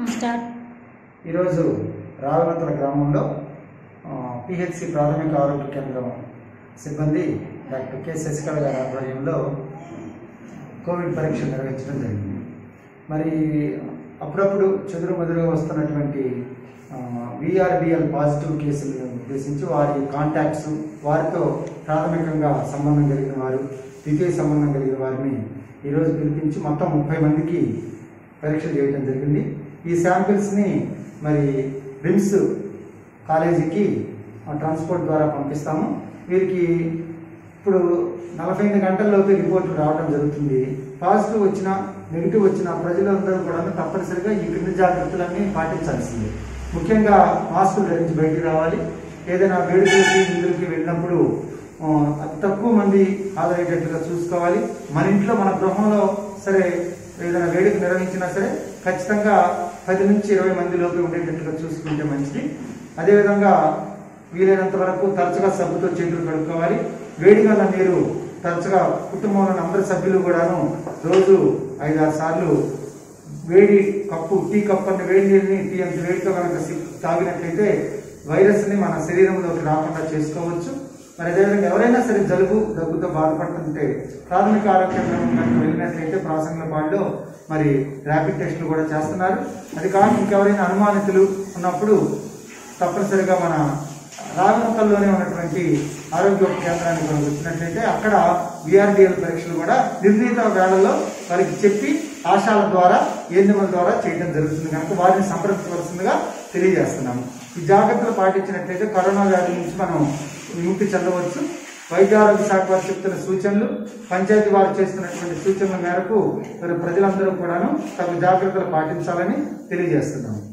start ఈరోజు రావణతల గ్రామంలో PHC ప్రాథమిక ఆరోగ్య కేంద్రం సిబ్బంది డాక్టర్ కె శశికళ గారి ఆధ్వర్యంలో కోవిడ్ పరీక్ష నిర్వహించడం జరిగింది మరి అప్పుడప్పుడు చెదురు మదురుగా వస్తున్నటువంటి విఆర్డిఎల్ పాజిటివ్ కేసులను ఉద్దేశించి వారి కాంటాక్ట్స్ వారితో ప్రాథమికంగా సంబంధం కలిగిన వారు ద్వితీయ సంబంధం కలిగిన వారిని ఈరోజు పిలిపించి మొత్తం ముప్పై మందికి పరీక్ష చేయడం జరిగింది ఈ శాంపిల్స్ని మరి రిమ్స్ కాలేజీకి ఆ, ట్రాన్స్పోర్ట్ ద్వారా పంపిస్తాము వీరికి ఇప్పుడు నలభై ఎనిమిది గంటల్లోపే రిపోర్ట్లు రావడం జరుగుతుంది పాజిటివ్ వచ్చినా నెగిటివ్ వచ్చినా ప్రజలందరూ కూడా తప్పనిసరిగా ఈ క్రింది జాగ్రత్తలన్నీ పాటించాల్సింది ముఖ్యంగా మాస్కులు ధరించి బయటికి రావాలి ఏదైనా వేడుకలకి ఇందులకి వెళ్ళినప్పుడు ఆ, అతి తక్కువ మంది హాజరయ్యేటట్టుగా చూసుకోవాలి మన ఇంట్లో మన గృహంలో సరే ఏదైనా వేడుక నిర్వహించినా సరే ఖచ్చితంగా పది నుంచి ఇరవై మంది లోపే ఉండేటట్టుగా చూసుకుంటే మంచిది అదేవిధంగా వీలైనంత వరకు తరచుగా సబ్బుతో చేతులు కడుక్కోవాలి వేడి గల నీరు తరచుగా కుటుంబంలోని అందరి సభ్యులు కూడాను రోజు ఐదారు సార్లు వేడి కప్పు టీ కప్పు అన్న వేడి నీరుని టీ అంత వేడితో కనుక సి- తాగినట్లయితే వైరస్ని మన శరీరంలోకి రాకుండా చేసుకోవచ్చు మరి అదేవిధంగా ఎవరైనా సరే జలుబు దగ్గుతో బాధపడుతుంటే ప్రాథమిక ఆరోగ్య కేంద్రం కనుక వెళ్ళినట్లయితే ప్రాసంగపాడులో మరి ర్యాపిడ్ టెస్టులు కూడా చేస్తున్నారు అది కాక ఇంకెవరైనా అనుమానితులు ఉన్నప్పుడు తప్పనిసరిగా మన రాగముఖంలోనే ఉన్నటువంటి ఆరోగ్య కేంద్రానికి మనం వచ్చినట్లయితే అక్కడ విఆర్డిఎల్ పరీక్షలు కూడా నిర్ణీత వేళల్లో వారికి చెప్పి ఆశాల ద్వారా ఏందిమల ద్వారా చేయడం జరుగుతుంది కనుక వారిని సంప్రదించవలసిందిగా తెలియజేస్తున్నాము ఈ జాగ్రత్తలు పాటించినట్లయితే కరోనా వ్యాధి నుంచి మనం విముక్తి చెందవచ్చు వైద్య ఆరోగ్య శాఖ వారు చెప్తున్న సూచనలు పంచాయతీ వారు చేస్తున్నటువంటి సూచనల మేరకు మరి ప్రజలందరూ కూడాను తగు జాగ్రత్తలు పాటించాలని తెలియజేస్తున్నాము